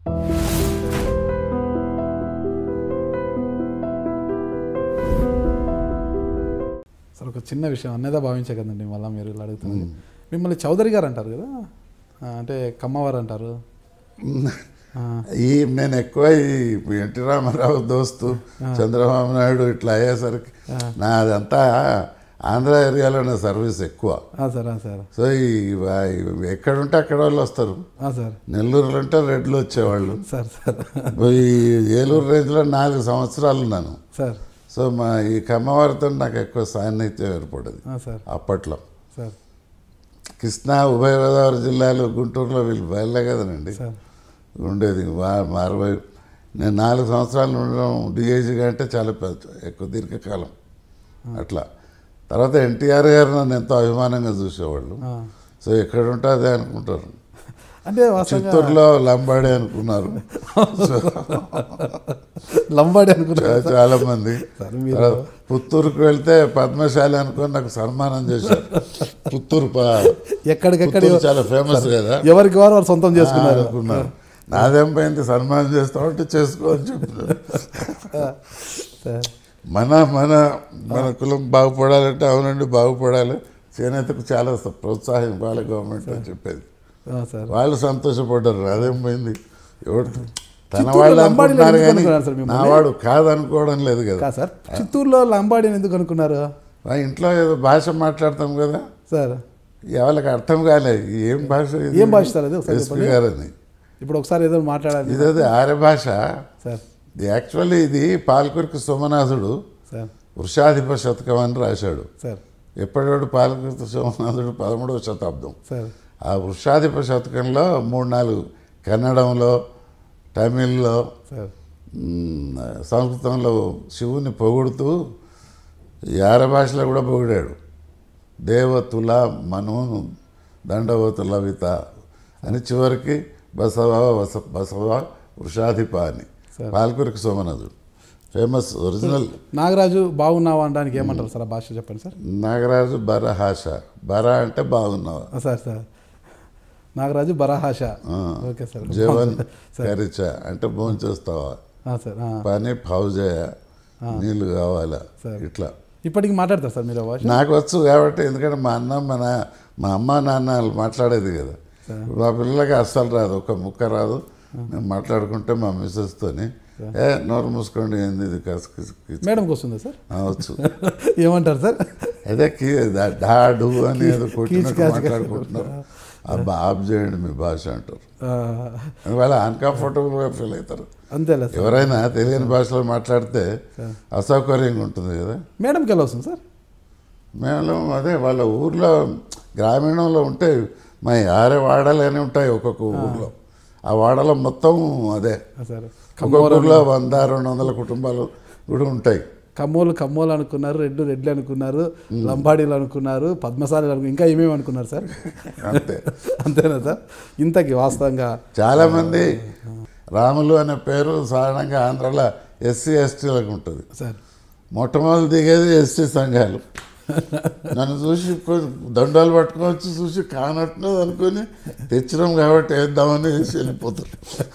Sir ఒక చిన్న విషయం అన్నదా భావించే కదండి మళ్ళీ మీరు ఇలా అడుగుతున్నారు మిమ్మల్ని చౌదరి గారు అంటారు కదా ఆ, అంటే కమ్మవారు అంటారు ఆ, ఈ నేను ఎక్కువ ఈ ఎన్టీ రామారావు దోస్తు చంద్రబాబు నాయుడు ఇట్లా అయ్యేసరికి నా అదంతా ఆంధ్ర ఏరియాలో నా సర్వీస్ ఎక్కువ ఆ సార్ ఆ సార్ సో ఈ వా- ఎక్కడుంటే అక్కడ వాళ్ళు వస్తారు ఆ సార్ నెల్లూరులో ఉంటే రెడ్లు వచ్చేవాళ్ళు సార్ సార్ ఈ ఏలూరు రేంజ్లో నాలుగు సంవత్సరాలు ఉన్నాను సార్ సో మా ఈ కమ్మవారితో నాకు ఎక్కువ సాన్నిహిత్యం ఏర్పడేది ఆ సార్ అప్పట్లో సార్ కృష్ణా ఉభయ గోదావరి జిల్లాలు గుంటూరులో వీళ్ళు బయలుదే కదనండి సార్ ఉండేది వా- మా అరవై నేను నాలుగు సంవత్సరాలు ఉండడం డిఐజీగా అంటే చాలా పెద్ద ఎక్కువ దీర్ఘకాలం అట్లా తర్వాత ఎన్టీఆర్ గారు నన్ను ఎంతో అభిమానంగా చూసేవాళ్ళు ఆ. సో ఎక్కడ ఉంటే అదే అనుకుంటారు అంటే వాస్తవంగా చిత్తూరులో లంబాడి అనుకున్నారు లంబాడి అనుకున్నారు చా- చాలా మంది సరే, మీరు- తర్వాత పుత్తూరుకు వెళ్తే పద్మశాలి అనుకొని నాకు సన్మానం చేశారు పుత్తూరు ప- ఎక్కడికెక్కడ పుత్తూరు చాలా ఫేమస్ కదా ఎవరికి వారు వారు సొంతం చేసుకున్నారు అనుకున్నారు నాదేం పోయింది సన్మానం చేస్తామంటే చేసుకో అని చెప్పినారు సార్ మన మన మన కులం బాగుపడాలంటే అవునండి బాగుపడాలి చేనేతకు చాలా స- ప్రోత్సాహం ఇవ్వాలి గవర్నమెంట్ అని చెప్పేది ఆ, సార్ వాళ్ళు సంతోషపడ్డారు అదేం పోయింది ఎవరు తన చిత్తూరులో వాళ్ళు లంబాడీలు అనుకుంటున్నారు ఎందుకు కానీ అనుకున్నారు సార్ మిమ్మల్ని? నా వాడు కాదనుకోవడం లేదు కదా కాదు సార్ చిత్తూరులో లంబాడిని ఎందుకు అనుకున్నారు ఆ ఇంట్లో ఏదో భాష మాట్లాడతాం కదా సార్ వాళ్ళకి అర్థం కాలే ఏం భాష ఇది? ఏం భాష సార్ అది? ఒకసారి ఎస్పీ చెప్పండి. గారని ఇప్పుడు ఒకసారి ఏదో మాట్లాడాలి ఇదేది ఆర్య భాష సార్ యాక్చువల్లీ ఇది పాల్కురికి సోమనాథుడు సార్ వృషాధిప శతకం అని రాశాడు సార్ ఎప్పటివాడు పాలకృత సోమనాథుడు పదమూడవ శతాబ్దం సార్ ఆ వృషాధిప శతకంలో మూడు నాలుగు కన్నడంలో తమిళ్లో సార్ మ్, సంస్కృతంలో శివుని పొగుడుతూ ఈ ఆర భాషలో కూడా పొగిడాడు దేవతుల మనును దండవతుల విత అని చివరికి బసవ వస బసవ వృషాధిప అని సరే. పాల్కురికి సోమనాథుడు ఫేమస్ ఒరిజినల్ నాగరాజు బాగున్నావా అనడానికి ఏమంటారు సార్ ఆ భాష చెప్పండి సార్ నాగరాజు బరహాష బర అంటే బాగున్నావా ఆ, సార్ సార్ నాగరాజు బరాహాష ఓకే సార్ జీవన్ సార్ కరిచ అంటే భోజనం చేస్తావా ఆ, సార్ ఆ. పని ఫౌజేయ నీళ్ళు కావాలా సరే. ఇట్లా ఇప్పటికి మాట్లాడతారు సార్ మీరు ఆ భాష నాకు వచ్చు కాబట్టి ఎందుకంటే మా అన్న మా నా మా అమ్మ నాన్న వాళ్ళు మాట్లాడేది కదా ఇప్పుడు మా పిల్లలకి అస్సలు రాదు ఒక ముక్క రాదు మేము మాట్లాడుకుంటే మా మిస్సెస్తోని ఏ నోరు మూసుకోండి ఏంది ఇది కస్- కిస్- కిస్- మేడంకి వస్తుందా సార్ ఆ, వచ్చు ఏమంటారు సార్ అదే కీ దా- డాడు అని ఏదో కొట్టినట్టు కాచు మాట్లాడుకుంటున్నారు అబ్బా ఆఫ్ చేయండి మీ భాష అంటారు ఆ, అందువల్ల అన్కంఫర్టబుల్గా ఫీల్ అవుతారు అంతేలే సార్ ఎవరైనా తెలియని భాషలో మాట్లాడితే అసౌకర్యంగా ఉంటుంది కదా మేడంకి ఎలా వస్తుంది సార్ మేము అదే వాళ్ళ ఊర్లో గ్రామీణంలో ఉంటే మా ఆరే వాడలు అని ఉంటాయి ఒక్కొక్క ఊర్లో ఆ వాడలో మొత్తం అదే ఆ, సార్ ఒక్కొక్క ఊర్లో వంద రెండు వందల కుటుంబాలు కూడా ఉంటాయి కమ్మోలు కమ్మోలు అనుకున్నారు రెడ్లు రెడ్లు అనుకున్నారు లంబాడీలు అనుకున్నారు పద్మశాలీలు అనుకున్నారు ఇంకా ఏమేమి అనుకున్నారు సార్ అంతే అంతేనా సార్ ఇంతకి వాస్తవంగా చాలామంది రాములు అనే పేరు సాధారణంగా ఆంధ్రాలో ఎస్సీ ఎస్టీలకు ఉంటుంది సార్ మొట్టమొదటి దిగేది ఎస్టీ సంఘాలు నన్ను చూసి కొంచెం దండాలు పట్టుకోవచ్చు చూసి కానట్టున్నది అనుకుని తెచ్చినాం కాబట్టి వేద్దామని వేసి వెళ్ళిపోతారు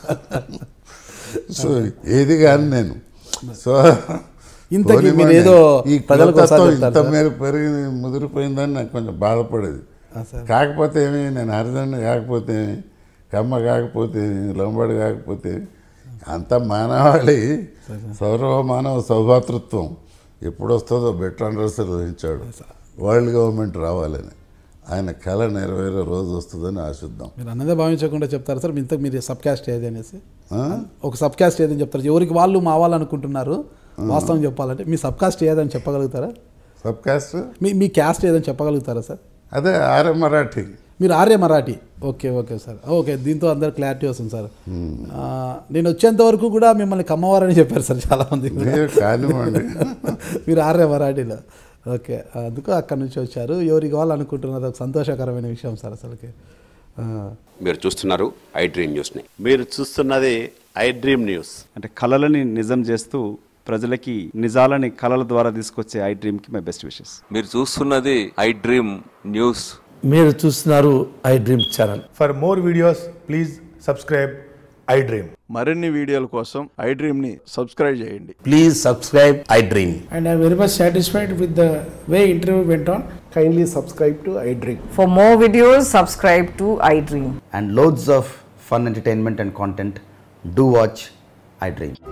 సో ఏది కానీ నేను సో ఇంతకీ పోనీ మీరు మరి ఏదో ఈ ప్రజలకు ఒకసారి కులతత్వం చెప్తారు ఇంత సార్. మేర పెరిగి ముదిరిపోయిందని నాకు కొంచెం బాధపడేది ఆ, సార్ కాకపోతే ఏమి నేను హరిజన్ కాకపోతే ఏమి కమ్మ కాకపోతే ఏమి లంబడి కాకపోతే ఏమి అంత మానవాళి సౌరవ మానవ సౌభాతృత్వం ఎప్పుడు వస్తుందో బెటర్ అండర్స్టాండ్ వహించాడు వరల్డ్ గవర్నమెంట్ రావాలని ఆయన కళ నెరవేరే రోజు వస్తుందని ఆశిద్దాం మీరు అన్నదే భావించకుండా చెప్తారు సార్ ఇంతకు మీరు సబ్ క్యాస్ట్ ఏది అనేసి ఆ? ఒక సబ్ క్యాస్ట్ ఏదని చెప్తారు ఎవరికి వాళ్ళు మా వాళ్ళు అనుకుంటున్నారు వాస్తవం చెప్పాలంటే మీ సబ్ కాస్ట్ ఏదని చెప్పగలుగుతారా సబ్ కాస్ట్ మీ మీ క్యాస్ట్ ఏదని చెప్పగలుగుతారా సార్ అదే ఆర్య మరాఠీ మీరు Arya Marathi okay okay sir okay దీంతో అందరు క్లారిటీ వస్తుంది సార్ ఆ, నేను వచ్చేంత వరకు కూడా మిమ్మల్ని కమ్మవారని చెప్పారు సార్ చాలామంది మీరు కానివ్వండి మీరు ఆర్య మరాఠీలో ఓకే అందుకు అక్కడ నుంచి వచ్చారు ఎవరికి వాళ్ళు అనుకుంటున్నారు ఒక సంతోషకరమైన విషయం సార్ అసలుకి ఆ, మీరు చూస్తున్నారు ఐ డ్రీమ్ న్యూస్ని మీరు చూస్తున్నది ఐ డ్రీమ్ న్యూస్ అంటే కళలని నిజం చేస్తూ ప్రజలకి నిజాలని కళల ద్వారా తీసుకొచ్చే ఐ డ్రీమ్కి మై బెస్ట్ విషెస్ మీరు చూస్తున్నది ఐ డ్రీమ్ న్యూస్ మీరు చూస్తున్నారు I dream channel For more videos, please subscribe I dream మరిన్ని వీడియోల కోసం ఐ డ్రీమ్ని సబ్స్క్రైబ్ చేయండి please subscribe I dream and I'm very much satisfied with the way interview went on. Kindly subscribe to iDream. For more videos, subscribe to iDream. and loads of fun entertainment and content do watch i dream